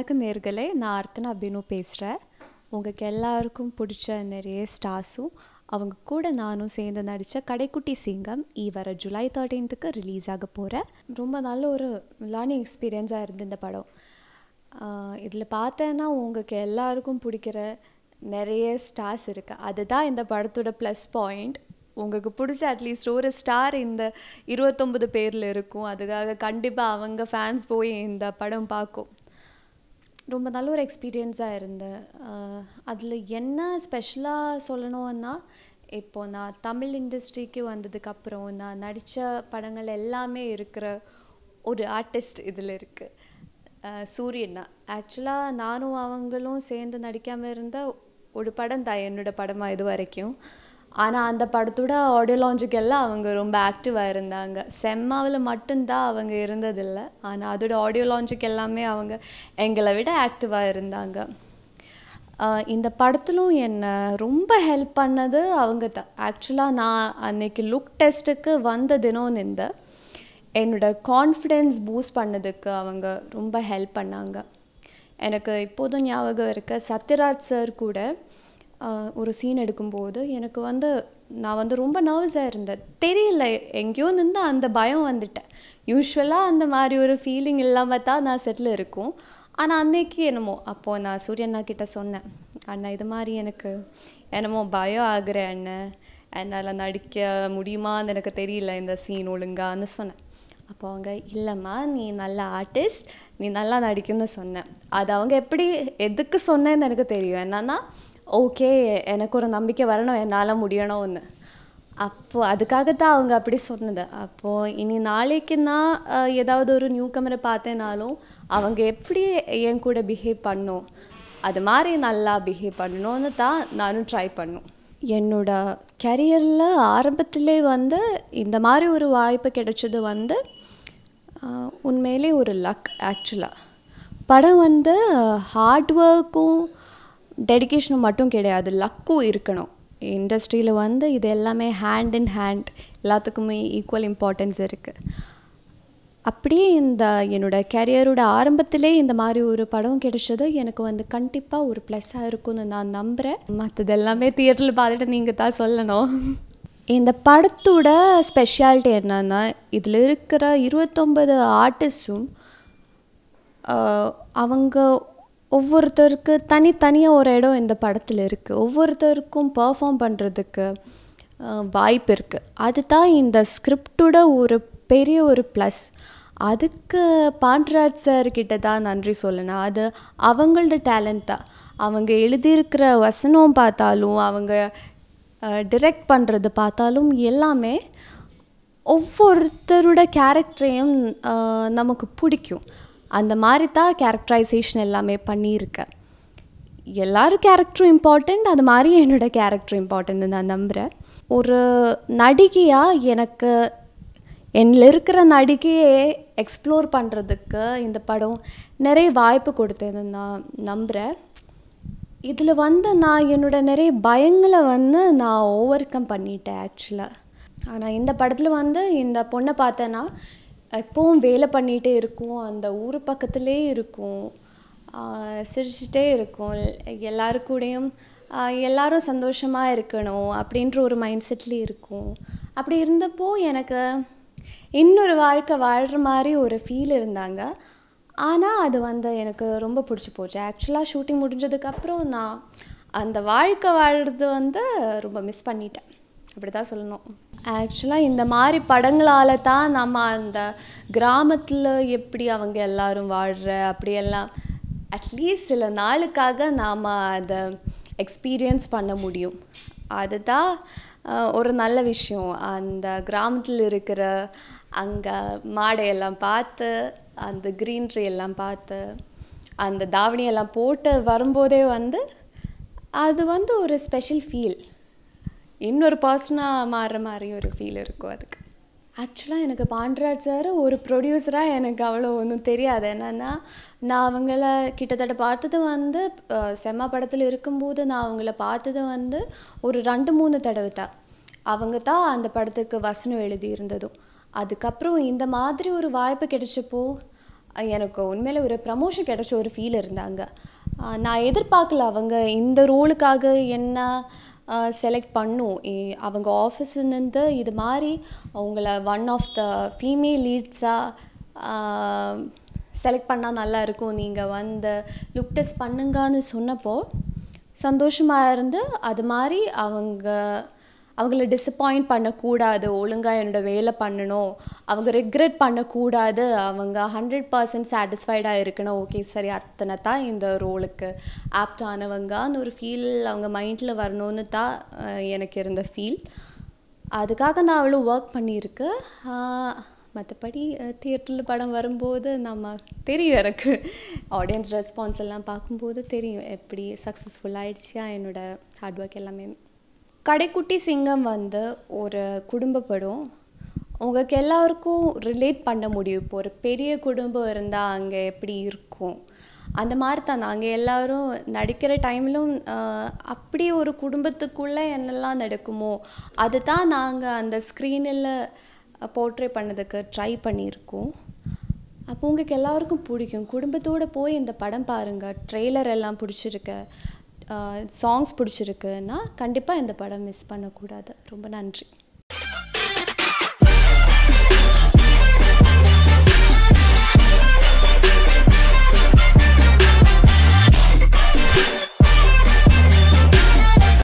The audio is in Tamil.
வணக்கம் நேர்களே நான் அர்த்தனா பினு பேசுகிறேன் உங்களுக்கு எல்லாருக்கும் பிடிச்ச நிறைய ஸ்டார்ஸும் அவங்க கூட நானும் சேர்ந்து நடித்த கடைக்குட்டி சிங்கம் ஈ வர ஜூலை தேர்ட்டீன்த்துக்கு ரிலீஸ் ஆக போகிறேன் ரொம்ப நல்ல ஒரு லேர்னிங் எக்ஸ்பீரியன்ஸாக இருந்து இந்த படம் இதில் பார்த்தேன்னா உங்களுக்கு எல்லாருக்கும் பிடிக்கிற நிறைய ஸ்டார்ஸ் இருக்குது அதுதான் இந்த படத்தோட ப்ளஸ் பாயிண்ட் உங்களுக்கு பிடிச்ச அட்லீஸ்ட் ஒரு ஸ்டார் இந்த இருபத்தொம்பது பேரில் இருக்கும் அதுக்காக கண்டிப்பாக அவங்க ஃபேன்ஸ் போய் இந்த படம் பார்க்கும் ரொம்ப நல்ல ஒரு எக்ஸ்பீரியன்ஸாக இருந்தேன் அதில் என்ன ஸ்பெஷலாக சொல்லணும்னா இப்போ நான் தமிழ் இண்டஸ்ட்ரிக்கு வந்ததுக்கப்புறம் நான் நடித்த படங்கள் எல்லாமே இருக்கிற ஒரு ஆர்டிஸ்ட் இதில் இருக்குது சூரியனா ஆக்சுவலாக நானும் அவங்களும் சேர்ந்து நடிக்காமல் இருந்த ஒரு படம் தான் என்னோடய படமாக இது வரைக்கும் ஆனால் அந்த படத்தோட ஆடியோ லான்ச்சுக்கு எல்லாம் அவங்க ரொம்ப ஆக்டிவாக இருந்தாங்க செம்மாவில் மட்டும்தான் அவங்க இருந்ததில்லை ஆனால் அதோட ஆடியோ லான்ச்சுக்கு எல்லாமே அவங்க எங்களை விட ஆக்டிவாக இருந்தாங்க இந்த படத்திலும் என்னை ரொம்ப ஹெல்ப் பண்ணது அவங்க தான் ஆக்சுவலாக நான் அன்னைக்கு லுக் டெஸ்ட்டுக்கு வந்த தினம் நின்ற என்னோடய கான்ஃபிடென்ஸ் பூஸ்ட் பண்ணதுக்கு அவங்க ரொம்ப ஹெல்ப் பண்ணாங்க எனக்கு இப்போதும் ஞாபகம் இருக்க சத்யராஜ் சார் கூட ஒரு சீன் எடுக்கும்போது எனக்கு வந்து நான் வந்து ரொம்ப நர்வஸாக இருந்தேன் தெரியல எங்கேயோ நின்று அந்த பயம் வந்துட்டேன் யூஸ்வலாக அந்த மாதிரி ஒரு ஃபீலிங் இல்லாமல் தான் நான் செட்டில் இருக்கும் ஆனால் அன்னைக்கு என்னமோ அப்போது நான் சூரியண்ணா கிட்ட சொன்னேன் அண்ணா இது மாதிரி எனக்கு என்னமோ பயம் ஆகுறேன் அண்ணன் என்னால் நடிக்க முடியுமான்னு எனக்கு தெரியல இந்த சீன் ஒழுங்கான்னு சொன்னேன் அப்போ அவங்க இல்லைம்மா நீ நல்ல ஆர்டிஸ்ட் நீ நல்லா நடிக்குன்னு சொன்னேன் அது அவங்க எப்படி எதுக்கு சொன்னேன்னு எனக்கு தெரியும் என்னன்னா ஓகே எனக்கு ஒரு நம்பிக்கை வரணும் என்னால் முடியணும்னு அப்போது அதுக்காகத்தான் அவங்க அப்படி சொன்னது அப்போது இனி நாளைக்கு நான் ஏதாவது ஒரு நியூ கமரை பார்த்தேனாலும் அவங்க எப்படி என் கூட பிஹேவ் பண்ணும் அது மாதிரி நல்லா பிஹேவ் பண்ணணும்னு தான் நானும் ட்ரை பண்ணும் என்னோட கரியரில் ஆரம்பத்திலே வந்து இந்த மாதிரி ஒரு வாய்ப்பு கிடைச்சது வந்து உண்மையிலே ஒரு லக் ஆக்சுவலாக படம் வந்து ஹார்ட் ஒர்க்கும் டெடிக்கேஷனும் மட்டும் கிடையாது லக்கும் இருக்கணும் இண்டஸ்ட்ரியில் வந்து இது எல்லாமே ஹேண்ட் இன் ஹேண்ட் எல்லாத்துக்குமே ஈக்குவல் இம்பார்ட்டன்ஸ் இருக்குது அப்படியே இந்த என்னோடய கரியரோட ஆரம்பத்திலே இந்த மாதிரி ஒரு படம் கிடைச்சது எனக்கு வந்து கண்டிப்பாக ஒரு ப்ளஸ்ஸாக இருக்கும்னு நான் நம்புகிறேன் மற்றது எல்லாமே தியேட்டரில் பார்த்துட்டு நீங்கள் தான் சொல்லணும் இந்த படத்தோட ஸ்பெஷாலிட்டி என்னன்னா இதில் இருக்கிற இருபத்தொம்பது ஆர்டிஸ்டும் அவங்க ஒவ்வொருத்தருக்கு தனித்தனியாக ஒரு இடம் இந்த படத்தில் இருக்குது ஒவ்வொருத்தருக்கும் பர்ஃபார்ம் பண்ணுறதுக்கு வாய்ப்பு இருக்குது அதுதான் இந்த ஸ்கிரிப்டோட ஒரு பெரிய ஒரு ப்ளஸ் அதுக்கு பாண்டராஜ் சார் கிட்ட தான் நன்றி சொல்லணும் அது அவங்களோட டேலண்ட் தான் அவங்க எழுதியிருக்கிற வசனம் பார்த்தாலும் அவங்க டிரெக்ட் பண்ணுறது பார்த்தாலும் எல்லாமே ஒவ்வொருத்தரோட கேரக்டரையும் நமக்கு பிடிக்கும் அந்த மாதிரி தான் கேரக்டரைசேஷன் எல்லாமே பண்ணியிருக்கேன் எல்லாரும் கேரக்டரும் இம்பார்ட்டண்ட் அது மாதிரி என்னோடய கேரக்டர் இம்பார்ட்டன்ட் நான் நம்புகிறேன் ஒரு நடிகையாக எனக்கு என்னில் இருக்கிற நடிகையை எக்ஸ்ப்ளோர் பண்ணுறதுக்கு இந்த படம் நிறைய வாய்ப்பு கொடுத்தது நான் நம்புகிறேன் இதில் வந்து நான் என்னோடய நிறைய பயங்களை வந்து நான் ஓவர் கம் பண்ணிட்டேன் ஆக்சுவலாக ஆனால் இந்த படத்தில் வந்து இந்த பொண்ணை பார்த்தேன்னா எப்போவும் வேலை பண்ணிகிட்டே இருக்கும் அந்த ஊர் பக்கத்துலே இருக்கும் சிரிச்சிட்டே இருக்கும் எல்லாரு கூடயும் எல்லாரும் சந்தோஷமாக இருக்கணும் அப்படின்ற ஒரு மைண்ட் செட்லேயே இருக்கும் அப்படி இருந்தப்போ எனக்கு இன்னொரு வாழ்க்கை வாழ்கிற மாதிரி ஒரு ஃபீல் இருந்தாங்க ஆனால் அது வந்து எனக்கு ரொம்ப பிடிச்சி போச்சு ஆக்சுவலாக ஷூட்டிங் முடிஞ்சதுக்கப்புறம் நான் அந்த வாழ்க்கை வாழ்கிறது வந்து ரொம்ப மிஸ் பண்ணிட்டேன் அப்படி தான் சொல்லணும் ஆக்சுவலாக இந்த மாதிரி படங்களால் தான் நம்ம அந்த கிராமத்தில் எப்படி அவங்க எல்லாரும் வாழ்கிற அப்படியெல்லாம் அட்லீஸ்ட் சில நாளுக்காக நாம் அதை எக்ஸ்பீரியன்ஸ் பண்ண முடியும் அதுதான் ஒரு நல்ல விஷயம் அந்த கிராமத்தில் இருக்கிற அங்கே மாடையெல்லாம் பார்த்து அந்த க்ரீன்ட்ரி எல்லாம் பார்த்து அந்த தாவணியெல்லாம் போட்டு வரும்போதே வந்து அது வந்து ஒரு ஸ்பெஷல் ஃபீல் இன்னொரு பர்சனாக மாறுற மாதிரி ஒரு ஃபீல் இருக்கும் அதுக்கு ஆக்சுவலாக எனக்கு பாண்டராஜ் சார் ஒரு ப்ரொடியூசராக எனக்கு அவ்வளோ ஒன்றும் தெரியாது என்னென்னா நான் அவங்கள கிட்டத்தட்ட பார்த்தது வந்து செம்ம படத்தில் இருக்கும்போது நான் அவங்கள பார்த்தது வந்து ஒரு ரெண்டு மூணு தடவை தான் அவங்க தான் அந்த படத்துக்கு வசனம் எழுதி இருந்ததும் அதுக்கப்புறம் இந்த மாதிரி ஒரு வாய்ப்பு கிடைச்சப்போ எனக்கு உண்மையில ஒரு ப்ரமோஷன் கிடைச்ச ஒரு ஃபீல் இருந்தாங்க ஆஹ் நான் எதிர்பார்க்கல அவங்க இந்த ரோலுக்காக என்ன செலக்ட் பண்ணும் ஏ- அவங்க ஆஃபீஸ்லேருந்து இது மாதிரி அவங்கள ஒன் ஆஃப் த ஃபீமேல் லீட்ஸாக செலக்ட் பண்ணால் நல்லா இருக்கும் நீங்கள் வந்து லுக் டெஸ்ட் பண்ணுங்கன்னு சொன்னப்போ சந்தோஷமாக இருந்து அது மாதிரி அவங்க அவங்கள டிசப்பாயிண்ட் பண்ணக்கூடாது ஒழுங்காக என்னோட வேலை பண்ணணும் அவங்க ரெக்ரெட் பண்ணக்கூடாது அவங்க ஹண்ட்ரட் பர்சன்ட் சாட்டிஸ்ஃபைடாக இருக்கணும் ஓகே சரி அத்தனை தான் இந்த ரோலுக்கு ஆப்ட் ஆனவங்கன்னு ஒரு ஃபீல் அவங்க மைண்டில் வரணும்னு தான் அஹ், எனக்கு இருந்த ஃபீல் அதுக்காக நான் அவ்வளோ ஒர்க் பண்ணியிருக்கேன் மற்றபடி தியேட்டரில் படம் வரும்போது நம்ம தெரியும் எனக்கு ஆடியன்ஸ் ரெஸ்பான்ஸ் எல்லாம் பார்க்கும்போது தெரியும் எப்படி சக்ஸஸ்ஃபுல் ஆயிடுச்சா என்னோட ஹார்ட் ஒர்க் எல்லாமே கடைக்குட்டி சிங்கம் வந்து ஒரு குடும்ப படம் உங்களுக்கு எல்லாருக்கும் ரிலேட் பண்ண முடியும் இப்போ ஒரு பெரிய குடும்பம் இருந்தால் அங்கே எப்படி இருக்கும் அந்த மாதிரி தான் நாங்கள் எல்லாரும் நடிக்கிற டைம்லும் அப்படி ஒரு குடும்பத்துக்குள்ளே என்னெல்லாம் நடக்குமோ அது தான் நாங்கள் அந்த ஸ்க்ரீனில் போர்ட்ரே பண்ணதுக்கு ட்ரை பண்ணியிருக்கோம் அப்போ உங்களுக்கு எல்லாருக்கும் பிடிக்கும் குடும்பத்தோடு போய் இந்த படம் பாருங்கள் ட்ரெய்லர் எல்லாம் பிடிச்சிருக்கு சாங்ஸ் பிடிச்சிருக்குன்னா கண்டிப்பாக இந்த படம் மிஸ் பண்ணக்கூடாது ரொம்ப நன்றி